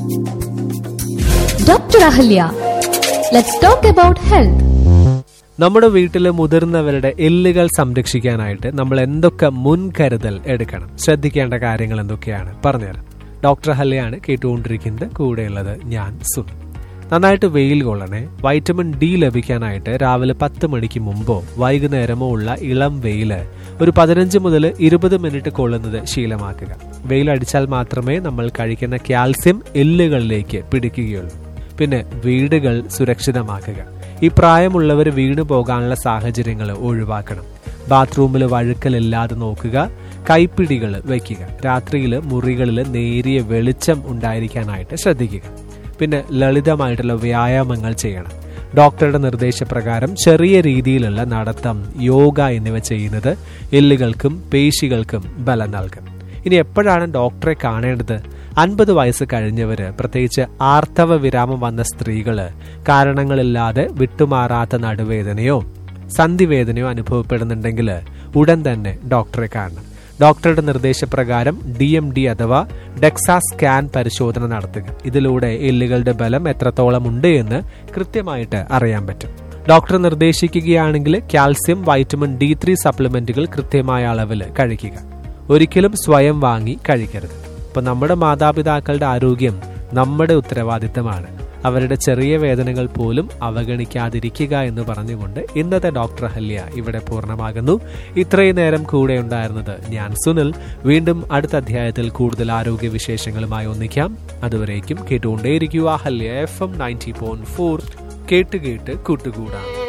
Dr. Ahalya. Let's talk about health. നമ്മുടെ വീട്ടിലെ മുതിർന്നവരുടെ എല്ലുകൾ സംരക്ഷിക്കാനായിട്ട് നമ്മൾ എന്തൊക്കെ മുൻകരുതൽ എടുക്കണം ശ്രദ്ധിക്കേണ്ട കാര്യങ്ങൾ എന്തൊക്കെയാണ് പറഞ്ഞുതരാം ഡോക്ടർ ഹല്ലയാണ് കേട്ടുകൊണ്ടിരിക്കുന്നത് കൂടെയുള്ളത് ഞാൻ സുൻ നന്നായിട്ട് വെയിൽ കൊള്ളണേ വൈറ്റമിൻ ഡി ലഭിക്കാനായിട്ട് രാവിലെ പത്ത് മണിക്ക് മുമ്പോ വൈകുന്നേരമോ ഉള്ള ഇളം വെയില് ഒരു പതിനഞ്ച് മുതൽ ഇരുപത് മിനിറ്റ് കൊള്ളുന്നത് ശീലമാക്കുക വെയിൽ അടിച്ചാൽ മാത്രമേ നമ്മൾ കഴിക്കുന്ന കാൽസ്യം എല്ലുകളിലേക്ക് പിടിക്കുകയുള്ളൂ പിന്നെ വീടുകൾ സുരക്ഷിതമാക്കുക ഈ പ്രായമുള്ളവർ വീണു പോകാനുള്ള സാഹചര്യങ്ങൾ ഒഴിവാക്കണം ബാത്റൂമിൽ വഴുക്കലില്ലാതെ നോക്കുക കൈപ്പിടികൾ വയ്ക്കുക രാത്രിയിൽ മുറികളിൽ നേരിയ വെളിച്ചം ഉണ്ടായിരിക്കാനായിട്ട് ശ്രദ്ധിക്കുക പിന്നെ ലളിതമായിട്ടുള്ള വ്യായാമങ്ങൾ ചെയ്യണം ഡോക്ടറുടെ നിർദ്ദേശപ്രകാരം ചെറിയ രീതിയിലുള്ള നടത്തം യോഗ എന്നിവ ചെയ്യുന്നത് എല്ലുകൾക്കും പേശികൾക്കും ബലം നൽകും ഇനി എപ്പോഴാണ് ഡോക്ടറെ കാണേണ്ടത് അൻപത് വയസ്സ് കഴിഞ്ഞവര് പ്രത്യേകിച്ച് ആർത്തവ വിരാമം വന്ന സ്ത്രീകള് കാരണങ്ങളില്ലാതെ വിട്ടുമാറാത്ത നടുവേദനയോ സന്ധിവേദനയോ അനുഭവപ്പെടുന്നുണ്ടെങ്കിൽ ഉടൻ തന്നെ ഡോക്ടറെ കാണണം ഡോക്ടറുടെ നിർദ്ദേശപ്രകാരം ഡി എം ഡി അഥവാ ഡെക്സാ സ്കാൻ പരിശോധന നടത്തുക ഇതിലൂടെ എല്ലുകളുടെ ബലം എത്രത്തോളം ഉണ്ട് എന്ന് കൃത്യമായിട്ട് അറിയാൻ പറ്റും ഡോക്ടർ നിർദ്ദേശിക്കുകയാണെങ്കിൽ കാൽസ്യം വൈറ്റമിൻ ഡി ത്രീ സപ്ലിമെന്റുകൾ കൃത്യമായ അളവിൽ കഴിക്കുക ഒരിക്കലും സ്വയം വാങ്ങി കഴിക്കരുത് ഇപ്പൊ നമ്മുടെ മാതാപിതാക്കളുടെ ആരോഗ്യം നമ്മുടെ ഉത്തരവാദിത്തമാണ് അവരുടെ ചെറിയ വേദനകൾ പോലും അവഗണിക്കാതിരിക്കുക എന്ന് പറഞ്ഞുകൊണ്ട് ഇന്നത്തെ ഡോക്ടർ ഹല്യ ഇവിടെ പൂർണ്ണമാകുന്നു ഇത്രയും നേരം കൂടെ ഉണ്ടായിരുന്നത് ഞാൻ സുനിൽ വീണ്ടും അടുത്ത അധ്യായത്തിൽ കൂടുതൽ ആരോഗ്യ വിശേഷങ്ങളുമായി ഒന്നിക്കാം അതുവരേക്കും കേട്ടുകൊണ്ടേയിരിക്കുക ഹല്യ F M ninety point four കേട്ട് കേട്ട് കൂട്ടുകൂടാം